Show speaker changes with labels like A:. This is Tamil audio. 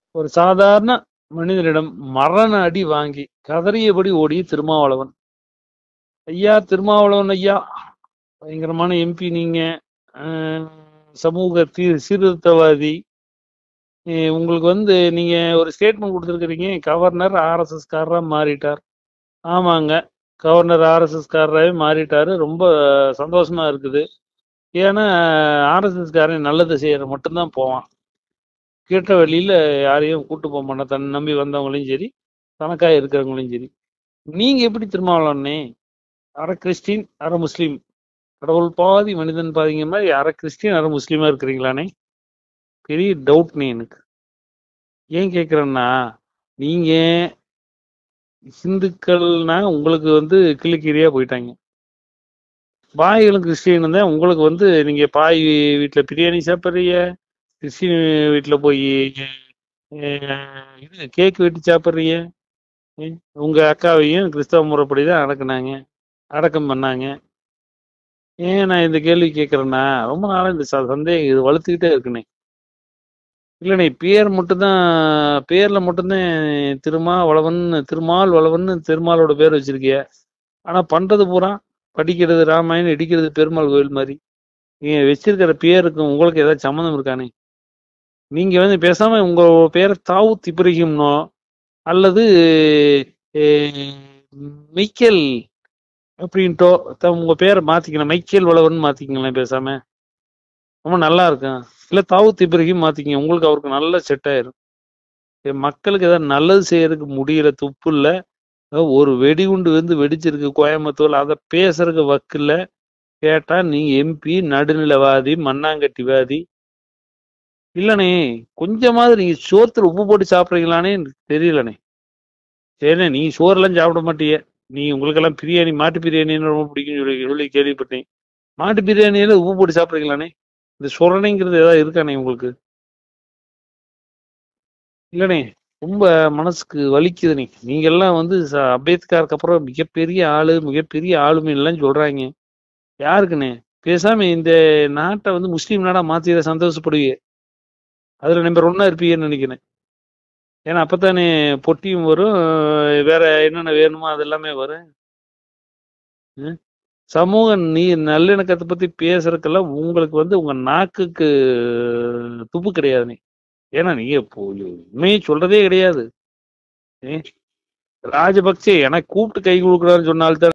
A: ஒரு சாதாரண மனிதனிடம் மரண அடி வாங்கி கதறியபடி ஓடிய திருமாவளவன் ஐயா திருமாவளவன் ஐயா பயங்கரமான எம்பி நீங்க அஹ், சமூக தீ சீர்திருத்தவாதி அஹ், உங்களுக்கு வந்து நீங்க ஒரு ஸ்டேட்மெண்ட் கொடுத்துருக்கிறீங்க கவர்னர் ஆர்எஸ்எஸ் காரரா மாறிட்டார் ஆமாங்க கவர்னர் ஆர்எஸ்எஸ் காரராகவே மாறிட்டாரு ரொம்ப சந்தோஷமா இருக்குது ஏன்னா ஆர்எஸ்எஸ் காரன் நல்லது செய்யற மட்டும்தான் போவான் கேட்ட வழியில யாரையும் கூட்டு போக மாட்டான் தன்னை நம்பி வந்தவங்களையும் சரி தனக்காக இருக்கிறவங்களையும் சரி நீங்க எப்படி திருமாவளவனே அரை கிறிஸ்டின் அரை முஸ்லீம் கடவுள் பாதி மனிதன் பாதிங்க மாதிரி அரை கிறிஸ்டின் அரை முஸ்லீமா இருக்கிறீங்களானே பெரிய டவுட்னே எனக்கு ஏன் கேக்குறேன்னா நீங்க இந்துக்கள்னா உங்களுக்கு வந்து கிளிக்கிரியா போயிட்டாங்க பாய்களும் கிறிஸ்டியனும் தான் உங்களுக்கு வந்து நீங்க பாய் வீட்டுல பிரியாணி சாப்பிட்றீங்க கிறிஸ்டின் வீட்டுல போய் அஹ், இது கேக் வெட்டி சாப்பிட்றீங்க ம், உங்க அக்காவையும் கிறிஸ்தவ முறைப்படி தான் அடக்குனாங்க அடக்கம் பண்ணாங்க ஏன் நான் இந்த கேள்வி கேட்கறேன்னா ரொம்ப நாளா இந்த ச- சந்தேகம் இது வலுத்துக்கிட்டே இருக்குனே இல்லைண்ணே பேர் மட்டும்தான் பேர்ல மட்டும்தான் திருமா வளவன் திருமால் வளவன் திருமாலோட பேர் வச்சிருக்கிய ஆனா பண்றது பூரா படிக்கிறது ராமாயணம் இடிக்கிறது பெருமாள் கோயில் மாதிரி நீங்க வச்சிருக்கிற பேருக்கு உங்களுக்கு ஏதாவது சம்மந்தம் இருக்கானே நீங்க வந்து பேசாம உங்க பேரை தாவூத் இப்ராஹிம்னோ அல்லது அஹ், மைக்கேல் அப்படின்ட்டோ த- உங்க பேரை மாத்திக்கணும் மைக்கேல் வளவன் மாத்திக்கங்களேன் பேசாம ரொம்ப நல்லா இருக்கும் இல்ல தாவூத் இப்ராஹிம் மாத்திக்கங்க உங்களுக்கு அவருக்கு நல்ல செட் ஆயிரும் இது மக்களுக்கு ஏதாவது நல்லது செய்யறதுக்கு முடியல துப்பு இல்ல அஹ் ஒரு வெடிகுண்டு வந்து வெடிச்சிருக்கு கோயம்புத்தூர்ல அதை பேசுறதுக்கு வக்கில்ல கேட்டா நீங்க எம்பி நடுநிலவாதி மண்ணாங்கட்டிவாதி இல்லனே கொஞ்சமாவது நீங்க சோத்துல உப்பு போட்டு சாப்பிடுறீங்களானே எனக்கு தெரியலனே சரிண்ணே நீ சோறெல்லாம் சாப்பிட மாட்டிய நீ உங்களுக்கெல்லாம் பிரியாணி மாட்டு பிரியாணின்னு ரொம்ப பிடிக்கும்னு சொல்லி சொல்லி கேள்விப்பட்டேன் மாட்டு பிரியாணியில உப்பு போட்டு சாப்பிடுறீங்களானே இந்த சொரணைங்கிறது ஏதாவது இருக்கானே உங்களுக்கு இல்லனே ரொம்ப மனசுக்கு வலிக்குதுனே நீங்க எல்லாம் வந்து ச- அம்பேத்கருக்கு அப்புறம் மிகப்பெரிய ஆளு மிகப்பெரிய ஆளுமை எல்லாம் சொல்றாங்க யாருக்குண்ணே பேசாம இந்த நாட்டை வந்து முஸ்லீம் நாடா மாத்திர சந்தோஷப்படுவீங்க அதுல நம்பர் ஒன்னா இருப்பீங்கன்னு நினைக்கிறேன் ஏன்னா அப்பதானே பொட்டியும் வரும் வேற என்னென்ன வேணுமோ அது எல்லாமே வரும் ம்? சமூக நீ நல்லிணக்கத்தை பத்தி பேசுறதுக்கெல்லாம் உங்களுக்கு வந்து உங்க நாக்குக்கு துப்பு கிடையாதுனே ஏன்னா நீங்க இப்போ உண்மையை சொல்றதே கிடையாது ஏ, ராஜபக்சே எனக்கு கூப்பிட்டு கை கொடுக்குறான்னு சொன்னால்தான்